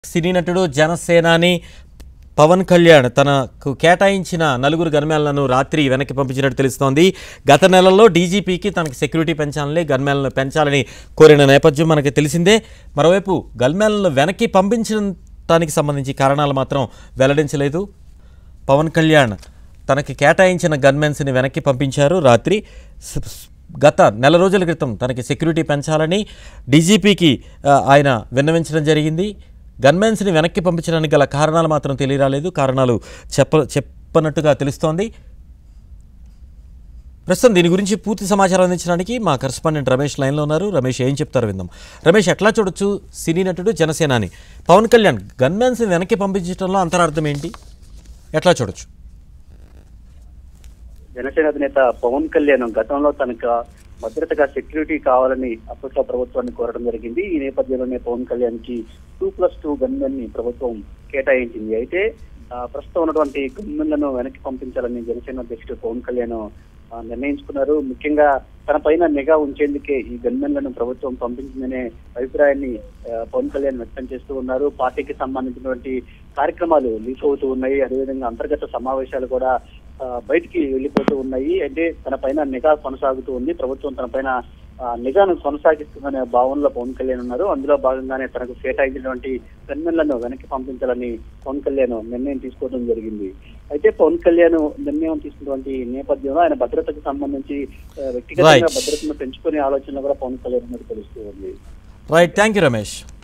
సినీ నటుడు జనసేనాని పవన్ కళ్యాణ్ తనకు కేటాయించిన నలుగురు గన్మ్యాన్లను రాత్రి వెనక్కి పంపించినట్టు తెలుస్తోంది గత నెలలో డీజీపీకి తనకి సెక్యూరిటీ పెంచాలని గన్మ్యాన్లను పెంచాలని కోరిన నేపథ్యం మనకి తెలిసిందే మరోవైపు గన్మ్యాన్లను వెనక్కి పంపించడానికి సంబంధించి కారణాలు మాత్రం వెల్లడించలేదు పవన్ కళ్యాణ్ తనకి కేటాయించిన గన్మెన్స్ని వెనక్కి పంపించారు రాత్రి స- స్- గత నెల రోజుల క్రితం తనకి సెక్యూరిటీ పెంచాలని డీజీపీకి ఆ, ఆయన విన్నవించడం జరిగింది గన్మెన్స్ని వెనక్కి పంపించడానికి గల కారణాలు మాత్రం తెలియరాలేదు కారణాలు చెప్ప చెప్పనట్టుగా తెలుస్తోంది ప్రస్తుతం దీని గురించి పూర్తి సమాచారం అందించడానికి మా కరెస్పాండెంట్ రమేష్ లైన్లో ఉన్నారు రమేష్ ఏం చెప్తారో విందాం రమేష్ ఎట్లా చూడొచ్చు సినీ నటుడు జనసేనాని పవన్ కళ్యాణ్ గన్మెన్స్ని వెనక్కి పంపించడంలో అంతరార్థం ఏంటి ఎట్లా చూడొచ్చు జనసేన అధినేత పవన్ కళ్యాణ్ గతంలో తనకు భద్రతగా సెక్యూరిటీ కావాలని అప్పట్లో ప్రభుత్వాన్ని కోరడం జరిగింది ఈ నేపథ్యంలోనే పవన్ కళ్యాణ్ కి టూ ప్లస్ టూ గన్మెన్ ని ప్రభుత్వం కేటాయించింది అయితే ఆ, ప్రస్తుతం ఉన్నటువంటి గన్మెన్లను వెనక్కి పంపించాలని జనసేన అధ్యక్షుడు పవన్ కళ్యాణ్ ఆ, నిర్ణయించుకున్నారు ముఖ్యంగా తన పైన నిఘా ఉంచేందుకే ఈ గన్మెన్లను ప్రభుత్వం పంపించిందనే అభిప్రాయాన్ని ఆ, పవన్ కళ్యాణ్ వ్యక్తం చేస్తూ ఉన్నారు పార్టీకి సంబంధించినటువంటి కార్యక్రమాలు లీక్ అవుతూ ఉన్నాయి అదేవిధంగా అంతర్గత సమావేశాలు కూడా ఆ, బయటికి వెళ్ళిపోతూ ఉన్నాయి అంటే తన పైన నిఘా కొనసాగుతూ ఉంది ప్రభుత్వం తన పైన ఆ, నిఘాను కొనసాగిస్తుందనే భావనలో పవన్ కళ్యాణ్ ఉన్నారు అందులో భాగంగానే తనకు కేటాయించినటువంటి గన్మెన్లను వెనక్కి పంపించాలని పవన్ కళ్యాణ్ నిర్ణయం తీసుకోవడం జరిగింది అయితే పవన్ కళ్యాణ్ నిర్ణయం తీసుకున్నటువంటి నేపథ్యంలో ఆయన భద్రతకు సంబంధించి ఆ, వ్యక్తిగతంగా Right. భద్రతను పెంచుకునే ఆలోచన కూడా పవన్ కళ్యాణ్ ఉన్నట్టు తెలుస్తూ ఉంది రైట్ థ్యాంక్ యూ రమేష్